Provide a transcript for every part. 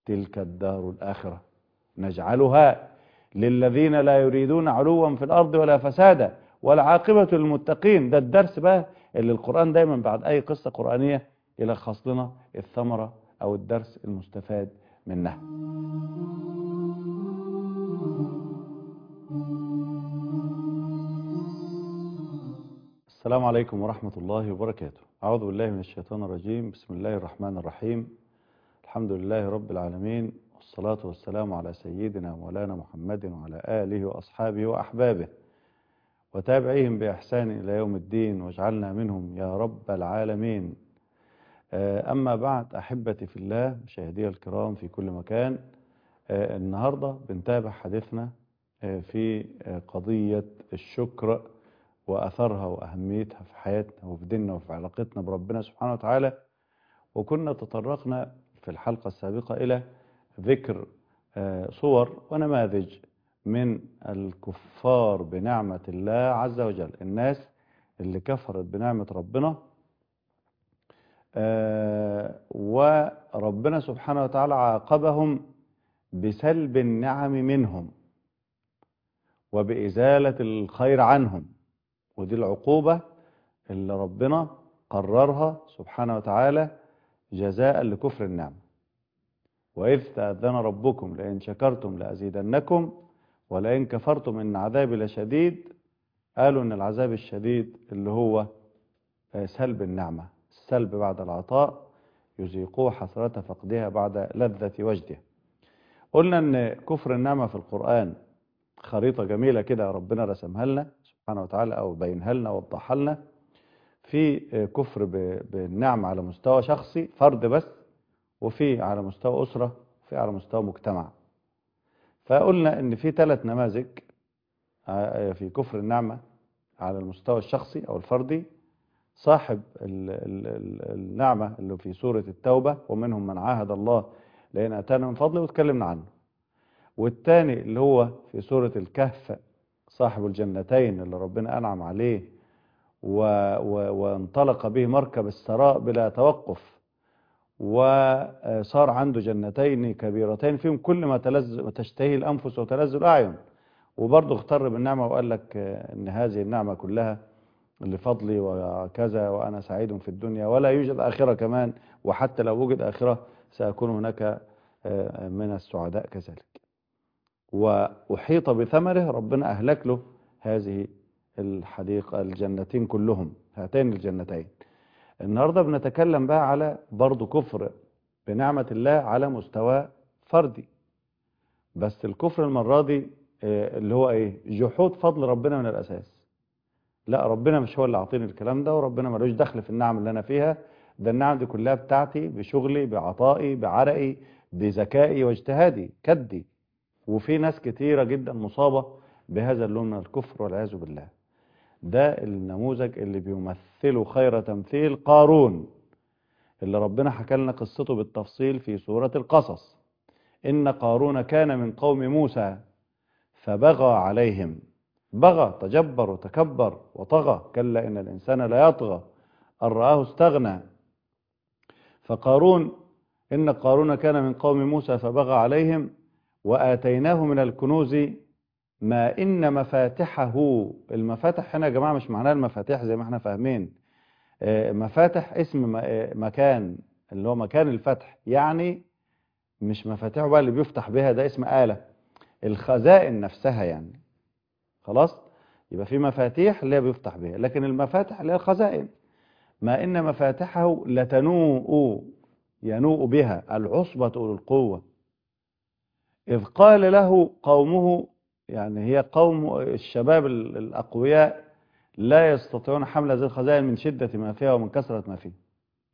تلك الدار الآخرة نجعلها للذين لا يريدون علوا في الأرض ولا فسادا والعاقبة للمتقين ده الدرس بقى اللي القرآن دايما بعد أي قصة قرآنية يلخص لنا الثمرة أو الدرس المستفاد منها السلام عليكم ورحمة الله وبركاته أعوذ بالله من الشيطان الرجيم بسم الله الرحمن الرحيم الحمد لله رب العالمين والصلاة والسلام على سيدنا مولانا محمد وعلى آله وأصحابه وأحبابه وتابعيهم بإحسان إلى يوم الدين واجعلنا منهم يا رب العالمين أما بعد أحبتي في الله مشاهدي الكرام في كل مكان النهاردة بنتابع حديثنا في قضية الشكر وأثرها وأهميتها في حياتنا وفي ديننا وفي علاقتنا بربنا سبحانه وتعالى وكنا تطرقنا في الحلقة السابقة إلى ذكر صور ونماذج من الكفار بنعمة الله عز وجل الناس اللي كفرت بنعمة ربنا وربنا سبحانه وتعالى عاقبهم بسلب النعم منهم وبإزالة الخير عنهم ودي العقوبة اللي ربنا قررها سبحانه وتعالى جزاء لكفر النعمة وإذ تأذن ربكم لئن شكرتم لأزيدنكم ولئن كفرتم إن عذابي لشديد قالوا إن العذاب الشديد اللي هو سلب النعمة السلب بعد العطاء يذيقوه حسرة فقدها بعد لذة وجدها قلنا إن كفر النعمة في القرآن خريطة جميلة كده ربنا رسمها لنا سبحانه وتعالى أو بينها لنا ووضحها لنا في كفر بالنعمة على مستوى شخصي فرد بس وفي على مستوى أسرة وفي على مستوى مجتمع فقلنا ان في ثلاث نماذج في كفر النعمة على المستوى الشخصي أو الفردي صاحب ال ال ال النعمة اللي في سورة التوبة ومنهم من عاهد الله لأن أتانا من فضله واتكلمنا عنه والثاني اللي هو في سورة الكهف صاحب الجنتين اللي ربنا أنعم عليه و و وانطلق به مركب السراء بلا توقف وصار عنده جنتين كبيرتين فيهم كل ما تلذ تشتهي الأنفس وتلذ الأعين وبرضه اغتر بالنعمة وقال لك أن هذه النعمة كلها لفضلي وكذا وأنا سعيد في الدنيا ولا يوجد آخرة كمان وحتى لو وجد آخرة سأكون هناك من السعداء كذلك وأحيط بثمره ربنا أهلك له هذه الحديقة الجنتين كلهم هاتين الجنتين النهاردة بنتكلم بقى على برضو كفر بنعمة الله على مستوى فردي بس الكفر المرة دي اللي هو ايه جحود فضل ربنا من الأساس لا ربنا مش هو اللي عاطيني الكلام ده وربنا ملوش دخل في النعم اللي أنا فيها ده النعم دي كلها بتاعتي بشغلي بعطائي بعرقي بذكائي واجتهادي كدي وفي ناس كتيرة جدا مصابة بهذا اللون من الكفر والعياذ بالله ده النموذج اللي بيمثله خير تمثيل قارون اللي ربنا حكى لنا قصته بالتفصيل في سورة القصص إن قارون كان من قوم موسى فبغى عليهم بغى تجبر وتكبر وطغى كلا إن الإنسان لا يطغى أن رآه استغنى فقارون إن قارون كان من قوم موسى فبغى عليهم وآتيناه من الكنوز ما إن مفاتحه المفاتح هنا يا جماعة مش معناها المفاتيح زي ما احنا فاهمين مفاتح اسم مكان اللي هو مكان الفتح يعني مش مفاتيحه بقى اللي بيفتح بها ده اسم آلة الخزائن نفسها يعني خلاص يبقى في مفاتيح اللي بيفتح بها لكن المفاتح اللي هي الخزائن ما إن مفاتحه لتنوء ينوء بها العصبة للقوة إذ قال له قومه يعني هي قوم الشباب الأقوياء لا يستطيعون حمل هذه الخزائن من شدة ما فيها ومن كثرة ما فيها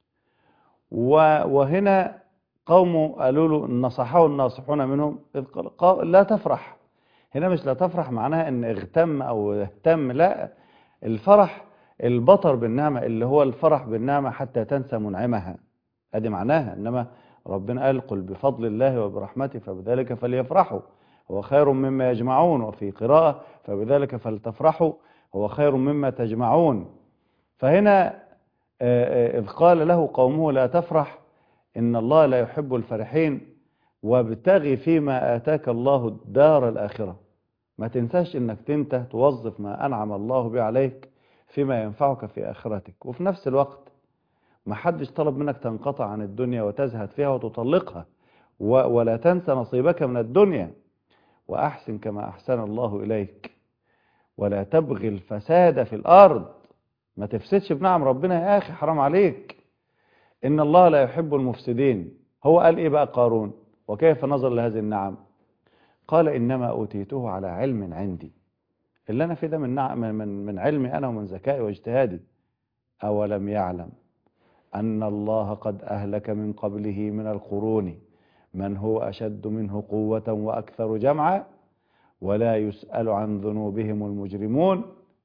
وهنا قوم قالوا له نصحه الناصحون منهم لا تفرح هنا مش لا تفرح معناها ان اغتم او اهتم لا الفرح البطر بالنعمة اللي هو الفرح بالنعمة حتى تنسى منعمها ادي معناها انما ربنا قال قل بفضل الله وبرحمته فبذلك فليفرحوا هو خير مما يجمعون وفي قراءة فبذلك فلتفرحوا هو خير مما تجمعون فهنا إذ قال له قومه لا تفرح إن الله لا يحب الفرحين وابتغي فيما آتاك الله الدار الآخرة ما تنساش انك انت توظف ما أنعم الله به عليك فيما ينفعك في آخرتك وفي نفس الوقت ما حدش طلب منك تنقطع عن الدنيا وتزهد فيها وتطلقها ولا تنسى نصيبك من الدنيا وأحسن كما أحسن الله إليك ولا تبغي الفساد في الأرض ما تفسدش بنعم ربنا يا أخي حرام عليك إن الله لا يحب المفسدين هو قال إيه بقى قارون وكيف نظر لهذه النعم قال إنما أوتيته على علم عندي اللي أنا فيه ده من, نعم من, من علمي أنا ومن ذكائي واجتهادي أولم يعلم أن الله قد أهلك من قبله من القرون من هو أشد منه قوة وأكثر جمعا ولا يسأل عن ذنوبهم المجرمون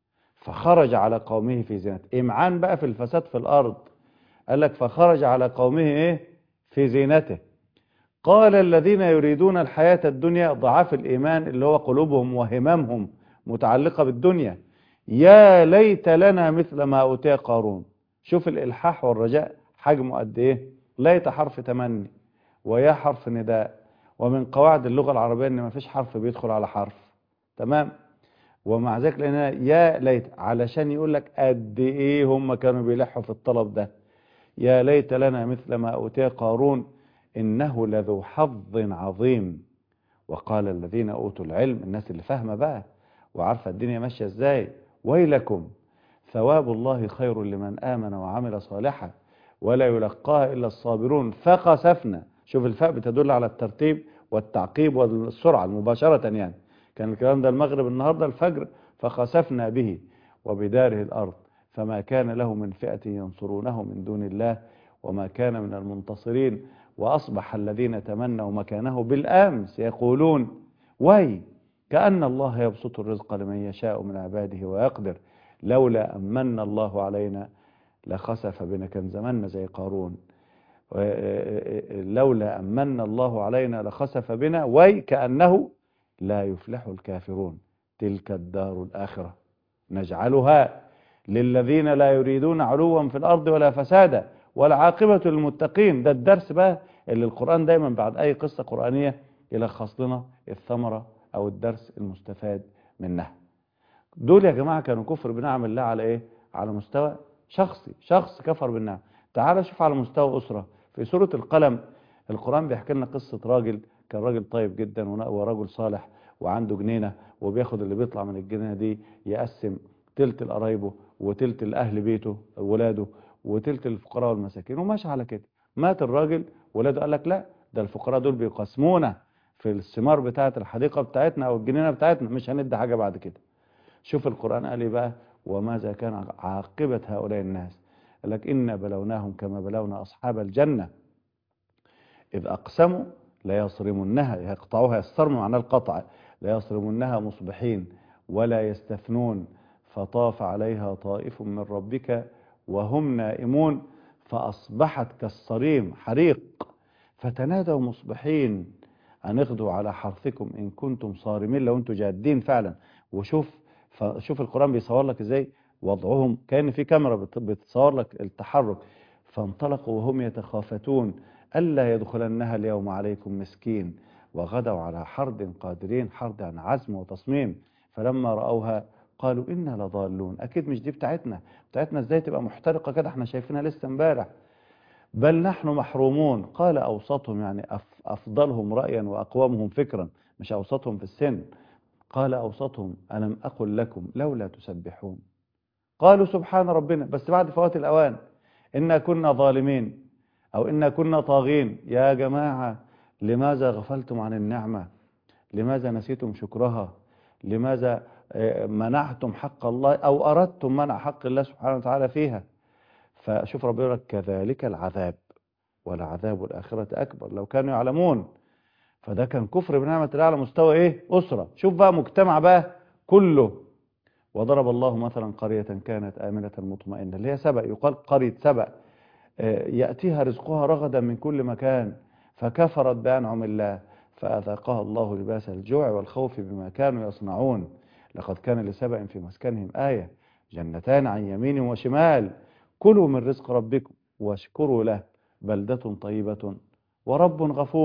فخرج على قومه في زينته إمعان بقى في الفساد في الأرض قال لك فخرج على قومه إيه في زينته قال الذين يريدون الحياة الدنيا ضعاف الإيمان اللي هو قلوبهم وهمامهم متعلقة بالدنيا يا ليت لنا مثل ما أوتي قارون شوف الإلحاح والرجاء حجمه قد إيه ليت حرف تمني ويا حرف نداء ومن قواعد اللغة العربية ان ما فيش حرف بيدخل على حرف تمام ومع ذلك لان يا ليت علشان يقول لك قد ايه هم كانوا بيلحوا في الطلب ده يا ليت لنا مثل ما اوتي قارون انه لذو حظ عظيم وقال الذين اوتوا العلم الناس اللي فاهمه بقى وعارفه الدنيا ماشيه ازاي ويلكم ثواب الله خير لمن امن وعمل صالحا ولا يلقاها الا الصابرون فخسفنا شوف الفاء بتدل على الترتيب والتعقيب والسرعة مباشرة يعني كان الكلام ده المغرب النهاردة الفجر فخسفنا به وبداره الأرض فما كان له من فئة ينصرونه من دون الله وما كان من المنتصرين وأصبح الذين تمنوا مكانه بالأمس يقولون وي كأن الله يبسط الرزق لمن يشاء من عباده ويقدر لولا أمن الله علينا لخسف بنا كان زماننا زي قارون لولا أمن الله علينا لخسف بنا وكأنه لا يفلح الكافرون تلك الدار الآخرة نجعلها للذين لا يريدون علوا في الأرض ولا فسادا والعاقبة للمتقين ده الدرس بقى اللي القرآن دايما بعد أي قصة قرآنية يلخص لنا الثمرة أو الدرس المستفاد منها دول يا جماعة كانوا كفر بنعم الله على إيه؟ على مستوى شخصي شخص كفر بالنعم تعال شوف على مستوى أسرة في سورة القلم القرآن بيحكي لنا قصة راجل كان راجل طيب جدا ورجل صالح وعنده جنينة وبياخد اللي بيطلع من الجنينة دي يقسم تلت لقرايبه وتلت لأهل بيته ولاده وتلت للفقراء والمساكين وماشي على كده مات الراجل ولاده قال لك لا ده الفقراء دول بيقسمونا في الثمار بتاعة الحديقة بتاعتنا أو الجنينة بتاعتنا مش هندي حاجة بعد كده شوف القرآن قال ايه بقى وماذا كان عاقبة هؤلاء الناس قال لك إنا بلوناهم كما بلونا أصحاب الجنة إذ أقسموا لا يصرمنها يقطعوها يسترموا معنى القطع لا يصرمنها مصبحين ولا يستثنون فطاف عليها طائف من ربك وهم نائمون فأصبحت كالصريم حريق فتنادوا مصبحين أن اغدوا على حرثكم إن كنتم صارمين لو أنتم جادين فعلا وشوف شوف القرآن بيصور لك إزاي وضعهم كان في كاميرا بتصور لك التحرك فانطلقوا وهم يتخافتون ألا يدخلنها اليوم عليكم مسكين وغدوا على حرد قادرين حرد عن عزم وتصميم فلما رأوها قالوا إنا لضالون أكيد مش دي بتاعتنا بتاعتنا ازاي تبقى محترقة كده احنا شايفينها لسه امبارح بل نحن محرومون قال أوسطهم يعني أفضلهم رأيا وأقومهم فكرا مش أوسطهم في السن قال أوسطهم ألم أقل لكم لولا تسبحون قالوا سبحان ربنا بس بعد فوات الأوان إنا كنا ظالمين أو إنا كنا طاغين يا جماعة لماذا غفلتم عن النعمة لماذا نسيتم شكرها لماذا منعتم حق الله أو أردتم منع حق الله سبحانه وتعالى فيها فشوف ربنا يقول كذلك العذاب ولعذاب الآخرة أكبر لو كانوا يعلمون فده كان كفر بنعمة الله على مستوى إيه أسرة شوف بقى مجتمع بقى كله وضرب الله مثلا قرية كانت آمنة مطمئنة اللي هي سبأ يقال قرية سبأ يأتيها رزقها رغدا من كل مكان فكفرت بأنعم الله فأذاقها الله لباس الجوع والخوف بما كانوا يصنعون لقد كان لسبأ في مسكنهم آية جنتان عن يمين وشمال كلوا من رزق ربكم واشكروا له بلدة طيبة ورب غفور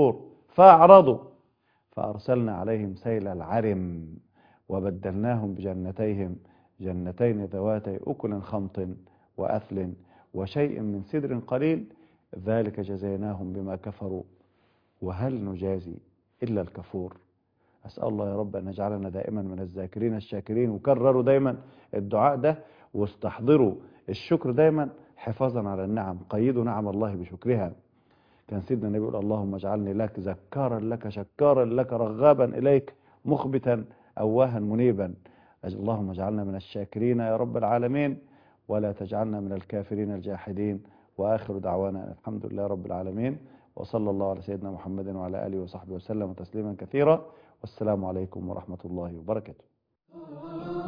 فأعرضوا فأرسلنا عليهم سيل العرم وبدلناهم بجنتيهم جنتين ذواتي أكل خمط وأثل وشيء من سدر قليل ذلك جزيناهم بما كفروا وهل نجازي إلا الكفور أسأل الله يا رب أن يجعلنا دائما من الذاكرين الشاكرين وكرروا دايما الدعاء ده واستحضروا الشكر دايما حفاظا على النعم قيدوا نعم الله بشكرها كان سيدنا النبي يقول اللهم اجعلني لك ذكارا لك شكارا لك رغابا إليك مخبتا أواها منيبا اللهم اجعلنا من الشاكرين يا رب العالمين ولا تجعلنا من الكافرين الجاحدين وآخر دعوانا الحمد لله رب العالمين وصلى الله على سيدنا محمد وعلى آله وصحبه وسلم تسليما كثيرا والسلام عليكم ورحمة الله وبركاته